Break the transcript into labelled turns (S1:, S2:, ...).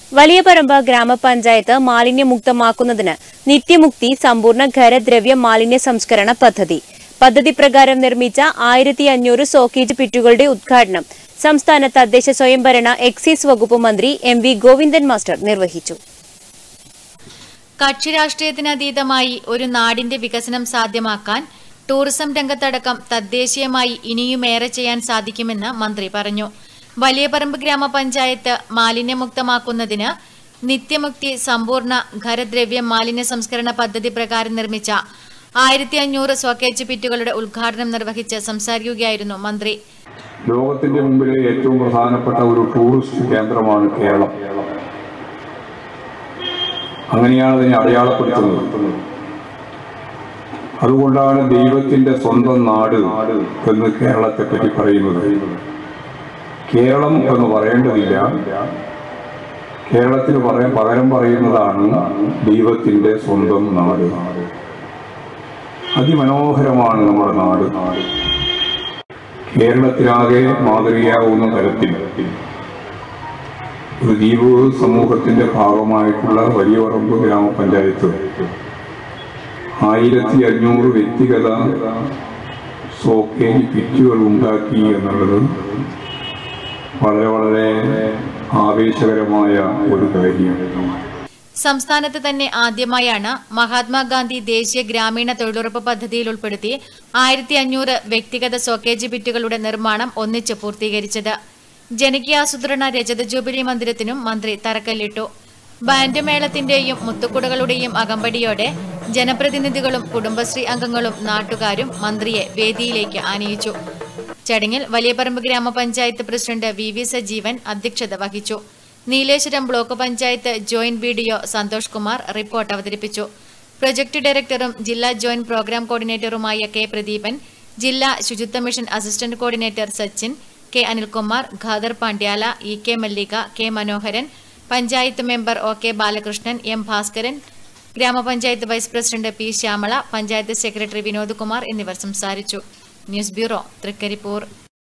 S1: വലിയ പറമ്പ് ഗ്രാമപഞ്ചായത്ത് മാലിന്യമുക്തമാക്കുന്നതിന് നിത്യമുക്തി സമ്പൂർണ്ണ ഖരദ്രവ്യ മാലിന്യ സംസ്കരണ പദ്ധതി പദ്ധതി പ്രകാരം നിർമ്മിച്ച ആയിരത്തി അഞ്ഞൂറ് സോക്കേജ് പിറ്റുകളുടെ ഉദ്ഘാടനം സംസ്ഥാന തദ്ദേശ സ്വയംഭരണ എക്സൈസ് വകുപ്പ് മന്ത്രി എം വി ഗോവിന്ദൻ മാസ്റ്റർ നിർവഹിച്ചു
S2: കക്ഷി രാഷ്ട്രീയത്തിനതീതമായി ഒരു നാടിന്റെ വികസനം സാധ്യമാക്കാൻ ടൂറിസം രംഗത്തടക്കം തദ്ദേശീയമായി ഇനിയുമേറെ ചെയ്യാൻ സാധിക്കുമെന്ന് മന്ത്രി പറഞ്ഞു വലിയപറമ്പ് ഗ്രാമപഞ്ചായത്ത് മാലിന്യമുക്തമാക്കുന്നതിന് നിത്യമുക്തി സമ്പൂർണ്ണ ഖരദ്രവ്യ മാലിന്യ സംസ്കരണ പദ്ധതി പ്രകാരം നിർമ്മിച്ച ആയിരത്തി അഞ്ഞൂറ് സ്വക്കേജ് പിറ്റുകളുടെ ഉദ്ഘാടനം നിർവഹിച്ച് സംസാരിക്കുകയായിരുന്നു മന്ത്രി
S3: ലോകത്തിന്റെ മുമ്പിലെ ഏറ്റവും പ്രധാനപ്പെട്ട ഒരു ടൂറിസ്റ്റ് കേന്ദ്രമാണ് കേരളം അങ്ങനെയാണ് അതിനെ അടയാളപ്പെടുത്തുന്നത് അതുകൊണ്ടാണ് ദൈവത്തിന്റെ സ്വന്തം നാട് എന്ന് കേരളത്തെ പറ്റി പറയുന്നത് കേരളം എന്ന് പറയേണ്ടതില്ല കേരളത്തിന് പറയാൻ പകരം പറയുന്നതാണ് ദൈവത്തിന്റെ സ്വന്തം നാട് അതിമനോഹരമാണ് നമ്മുടെ നാട് കേരളത്തിലാകെ മാതൃകയാവുന്ന തരത്തിൽ ഒരു ദ്വീപ് സമൂഹത്തിന്റെ ഭാഗമായിട്ടുള്ള വലിയ പറമ്പ് ഗ്രാമപഞ്ചായത്ത് ആയിരത്തി അഞ്ഞൂറ് വ്യക്തിഗത സോക്കേജ് പിറ്റുകൾ ഉണ്ടാക്കി എന്നുള്ളത് വളരെ വളരെ ആവേശകരമായ ഒരു കാര്യമാണ്
S2: സംസ്ഥാനത്ത് തന്നെ ആദ്യമായാണ് മഹാത്മാഗാന്ധി ദേശീയ ഗ്രാമീണ തൊഴിലുറപ്പ് പദ്ധതിയിൽ ഉൾപ്പെടുത്തി ആയിരത്തി അഞ്ഞൂറ് വ്യക്തിഗത സോക്കേജ് ബിറ്റുകളുടെ നിർമ്മാണം ഒന്നിച്ച് പൂർത്തീകരിച്ചത് ജനകീയാസൂത്രണ രജത ജൂബിലി മന്ദിരത്തിനും മന്ത്രി തറക്കല്ലിട്ടു ബാൻഡ് മേളത്തിന്റെയും മുത്തുക്കുടകളുടെയും അകമ്പടിയോടെ ജനപ്രതിനിധികളും കുടുംബശ്രീ അംഗങ്ങളും നാട്ടുകാരും മന്ത്രിയെ വേദിയിലേക്ക് ആനയിച്ചു ചടങ്ങിൽ വലിയപറമ്പ് ഗ്രാമപഞ്ചായത്ത് പ്രസിഡന്റ് വി വി സജീവൻ അധ്യക്ഷത വഹിച്ചു Nileshwaram block panchayat joint B D O Santhosh Kumar report അവതരിപ്പിച്ചു പ്രൊജക്ട് ഡയറക്ടറും ജില്ലാ ജോയിന്റ് പ്രോഗ്രാം കോർഡിനേറ്ററുമായ കെ പ്രദീപൻ ജില്ലാ ശുചിത്വ mission assistant coordinator Sachin K Anilkumar Khader Pandyala E K Mallika K Manoharan panchayat member O K Balakrishnan M Bhaskaran ഗ്രാമപഞ്ചായത്ത് vice president P Shyamala panchayat secretary Vinod Kumar എന്നിവർ സംസാരിച്ചു ന്യൂസ് ബ്യൂറോ തൃക്കരിപ്പൂർ